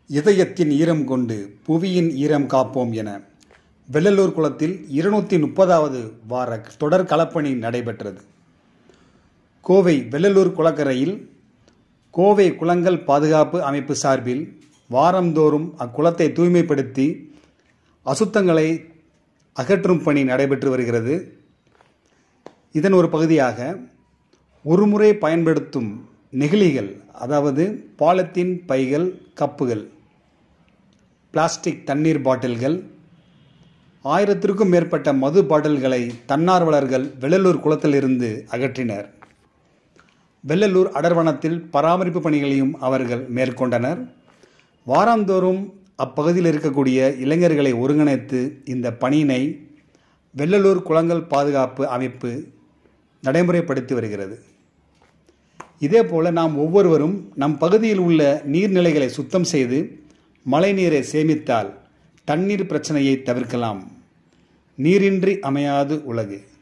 இதயத்தின் ஈரம் கொண்டு புவியின் ஈரம் காப்போம் என வெள்ளலூர் குளத்தில் இருநூற்றி முப்பதாவது வார தொடர் களப்பணி நடைபெற்றது கோவை வெள்ளலூர் குளக்கரையில் கோவை குளங்கள் பாதுகாப்பு அமைப்பு சார்பில் வாரந்தோறும் அக்குளத்தை தூய்மைப்படுத்தி அசுத்தங்களை அகற்றும் பணி நடைபெற்று வருகிறது இதன் ஒரு பகுதியாக ஒருமுறை பயன்படுத்தும் நெகிழிகள் அதாவது பாலத்தீன் பைகள் கப்புகள் பிளாஸ்டிக் தண்ணீர் பாட்டில்கள் ஆயிரத்திற்கும் மேற்பட்ட மது பாட்டில்களை தன்னார்வலர்கள் வெள்ளலூர் குளத்திலிருந்து அகற்றினர் வெள்ளலூர் அடர்வனத்தில் பராமரிப்பு பணிகளையும் அவர்கள் மேற்கொண்டனர் வாராந்தோறும் அப்பகுதியில் இருக்கக்கூடிய இளைஞர்களை ஒருங்கிணைத்து இந்த பணியினை வெள்ளலூர் குளங்கள் பாதுகாப்பு அமைப்பு நடைமுறைப்படுத்தி வருகிறது இதேபோல நாம் ஒவ்வொருவரும் நம் பகுதியில் உள்ள நீர்நிலைகளை சுத்தம் செய்து மழைநீரை சேமித்தால் தண்ணீர் பிரச்சனையை தவிர்க்கலாம் நீரின்றி அமையாது உலகு